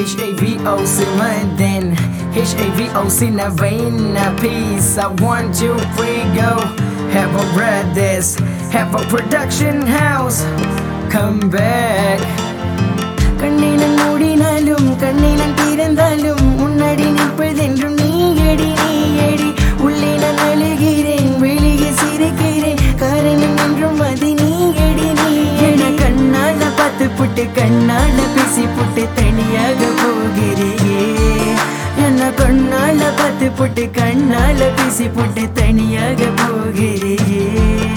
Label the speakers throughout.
Speaker 1: H-A-V-O Simaden H-A-V-O Sinavena Peace I want you free go Have a brothers Have a production house Come back
Speaker 2: கண்ணினம் மூடினாலும் கண்ணினம் திறந்தாலும் முன்னாடி நிற்பதென்றும் நீ eddy நீ eddy உள்ளே நான் அழுகிறேன் வெளியே சிரிக்கிறேன் காரணம் என்றும் அது நீ எடி நீ என கண்ணால பார்த்து புட்டு கண்ணால பேசி புட்டு தனியாக போகிறியே என்ன கண்ணால பார்த்து புட்டு கண்ணால பேசி புட்டு தனியாக போகிறியே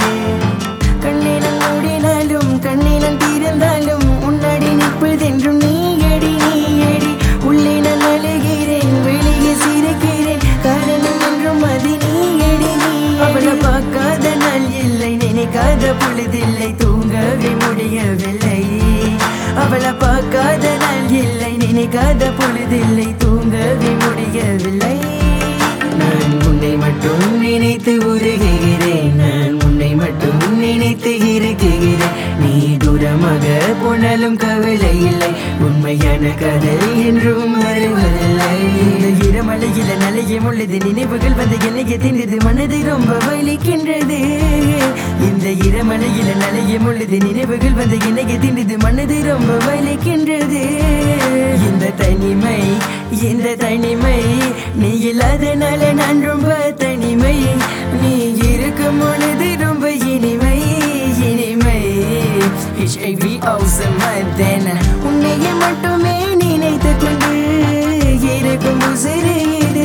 Speaker 2: கண்ணினம் மூடினாலும் கண்ணினம் திறந்தாலும் முன்னாடி நிற்பதென்றும் நீ எடி நீ எடி உள்ளே நான் அழுகிறேன் வெளியே சிரிக்கிறேன் காரணம் என்றும் அது நீ எடி நீ அவளை பார்க்காத நாள் இல்லை நினைக்காத பொழுதில்லை தூங்கவே முடியவில்லை அவளை பார்க்காத நாள் இல்லை நினைக்காத பொழுதில்லை தூங்கவே முடியவில்லை நான் உன்னை மட்டும் நினைத்து உருகுகிறேன் நான் உன்னை மட்டும் நினைத்து இருக்குகிறேன் நீ தூரமாக போனாலும் கவலை இல்லை உண்மையான கதல் என்றும் வருவதில்லை இந்த இரமலையில நலையும் உள்ளது நினைவுகள் வந்து என்னைக்கு தின்றது மனது ரொம்ப வலிக்கின்றது இந்த இரமலையில நலையும் உள்ளது நினைவுகள் வந்து என்னைக்கு தின்றது மனது ரொம்ப வலிக்கின்றது இந்த தனிமை இந்த தனிமை நீ இல்லாதனால நான் ரொம்ப தனிமை நீ இருக்கும் பொழுது ரொம்ப இனிமை இனிமை
Speaker 1: H-A-V-O Simaden
Speaker 2: உன்னையே மட்டுமே நினைத்து கொண்டு இருக்கும் உசிறு இது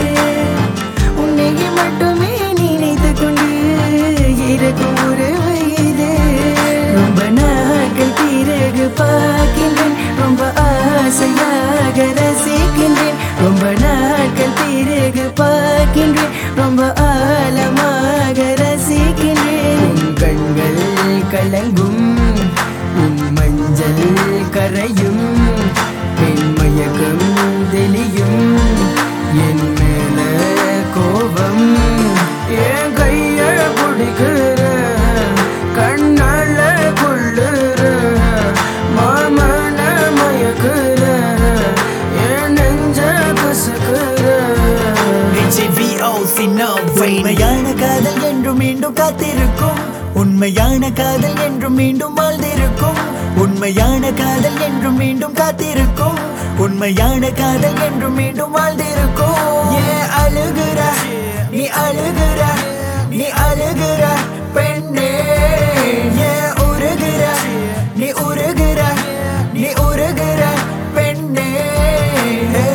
Speaker 2: உன்னையே மட்டுமே நினைத்து கொண்டு இருக்கும் உறவு இது ரொம்ப நாட்கள் பிறகு பார்க்கின்றேன் ரொம்ப ஆசையாக ரசிக்கின்றேன் ரொம்ப நாட்கள் பிறகு பார்க்கின்றேன் ரொம்ப ஆழமாக ரசிக்கின்றேன்
Speaker 1: உன் கண்கள் கலங்கும் உன் மஞ்சள் கரையும் என் மயக்கம் தெளியும் என் மேல கோபம் என் கைய பிடிக்கிற கண்ணால கொள்ளுற மாமன மயக்குற என் நெஞ்ச கசக்குற
Speaker 3: H-A-V-O, Sinovena.
Speaker 4: உண்மையான காதல் என்றும் மீண்டும் காத்திருக்கும் உண்மையான காதல் என்றும் மீண்டும் வாழ்ந்திருக்கும் உண்மையான காதல் என்றும் மீண்டும் காத்திருக்கும் உண்மையான காதல் என்றும் மீண்டும் வாழ்ந்திருக்கும் ஏன் அழுகுற நீ அழுகுற நீ அழுகுற பெண்ணே ஏன் உருகுற நீ உருகுற நீ உருகுற பெண்ணே ஏ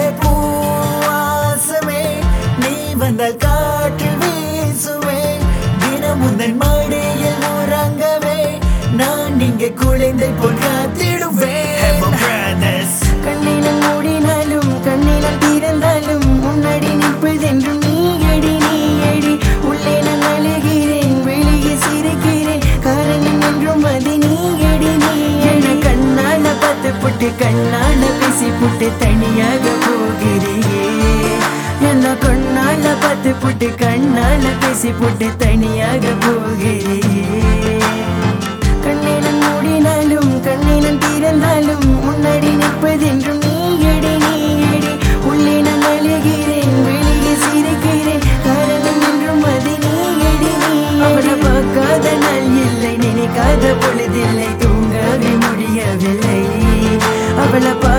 Speaker 4: பூவாசமே நீ வந்தால் காற்றில் வீசுவே தினம் உந்தன் மடியில் உறங்கவே நான் இங்கே குழந்தை போல் காத்திடுவேன்
Speaker 3: Have a brothers.
Speaker 2: கண்ணினம் மூடினாலும் கண்ணினம் திறந்தாலும் முன்னாடி நிற்பதென்றும் நீ எடி நீ எடி உள்ளே நான் அழுகிறேன் வெளியே சிரிக்கிறேன் காரணம் என்றும் அது நீ எடி நீ என கண்ணால பார்த்து புட்டு கண்ணால பேசி புட்டு தனியாக போகிறியே என்ன கண்ணால பார்த்து புட்டு கண்ணால பேசி புட்டு தனியாக போகிறியே கண்ணினம் மூடினாலும் கண்ணினம் திறந்தாலும் முன்னாடி நிற்பதென்றும் நீ எடி நீ எடி உள்ளே நான் அழுகிறேன் வெளியே சிரிக்கிறேன் காரணம் என்றும் அது நீ எடி நீ அவளை பார்க்காத நாள் இல்லை நினைக்காத பொழுதில்லை தூங்கவே முடியவில்லை அவளை